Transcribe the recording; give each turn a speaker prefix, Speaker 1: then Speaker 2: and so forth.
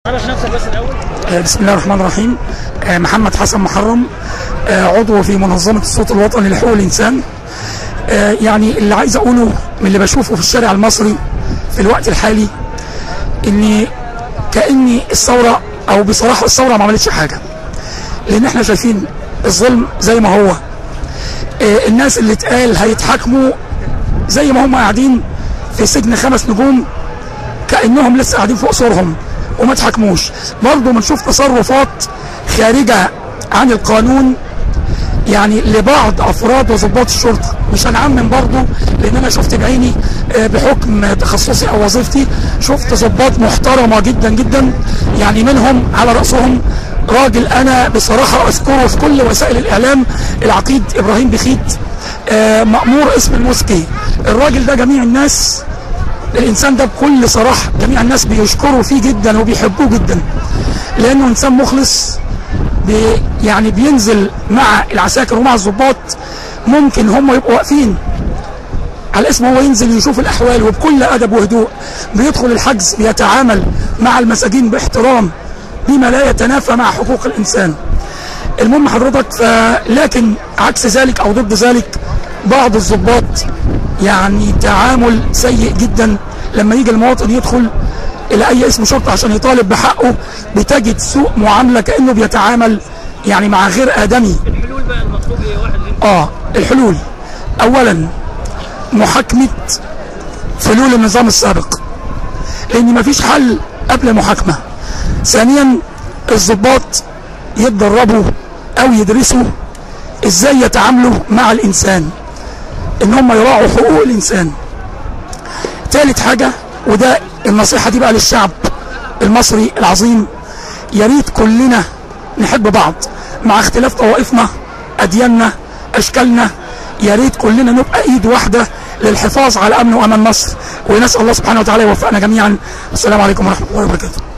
Speaker 1: عرف نفسك بس الاول
Speaker 2: آه، بسم الله الرحمن الرحيم آه، محمد حسن محرم آه، عضو في منظمة الصوت الوطني لحقوق الإنسان آه، يعني اللي عايز أقوله من اللي بشوفه في الشارع المصري في الوقت الحالي إن كأني الثورة أو بصراحة الثورة ما عملتش حاجة لأن إحنا شايفين الظلم زي ما هو آه، الناس اللي اتقال هيتحاكموا زي ما هم قاعدين في سجن خمس نجوم كانهم لسه قاعدين في قصورهم وما اتحكموش برضه بنشوف تصرفات خارجه عن القانون يعني لبعض افراد وضباط الشرطه مش هنعمم برضه لان انا شفت بعيني آه، بحكم تخصصي او وظيفتي شفت ضباط محترمه جدا جدا يعني منهم على راسهم راجل انا بصراحه اذكره في كل وسائل الاعلام العقيد ابراهيم بخيت آه، مامور اسم المسكي الراجل ده جميع الناس الانسان ده بكل صراحه جميع الناس بيشكروا فيه جدا وبيحبوه جدا لانه انسان مخلص بي يعني بينزل مع العساكر ومع الضباط ممكن هم يبقوا واقفين على اسمه هو ينزل يشوف الاحوال وبكل ادب وهدوء بيدخل الحجز بيتعامل مع المساجين باحترام بما لا يتنافى مع حقوق الانسان المهم حضرتك ف... لكن عكس ذلك او ضد ذلك بعض الضباط يعني تعامل سيء جدا لما يجي المواطن يدخل الى اي اسم شرطه عشان يطالب بحقه بتجد سوء معامله كانه بيتعامل يعني مع غير ادمي
Speaker 1: الحلول بقى المطلوب ايه واحد منهم
Speaker 2: اه الحلول اولا محاكمه فلول النظام السابق لان مفيش حل قبل المحاكمه ثانيا الضباط يتدربوا او يدرسوا ازاي يتعاملوا مع الانسان ان هم يراعوا حقوق الانسان ثالث حاجه وده النصيحه دي بقى للشعب المصري العظيم يا ريت كلنا نحب بعض مع اختلاف طوائفنا ادياننا اشكالنا يا ريت كلنا نبقى ايد واحده للحفاظ على امن وامان مصر ونسال الله سبحانه وتعالى يوفقنا جميعا السلام عليكم ورحمه الله وبركاته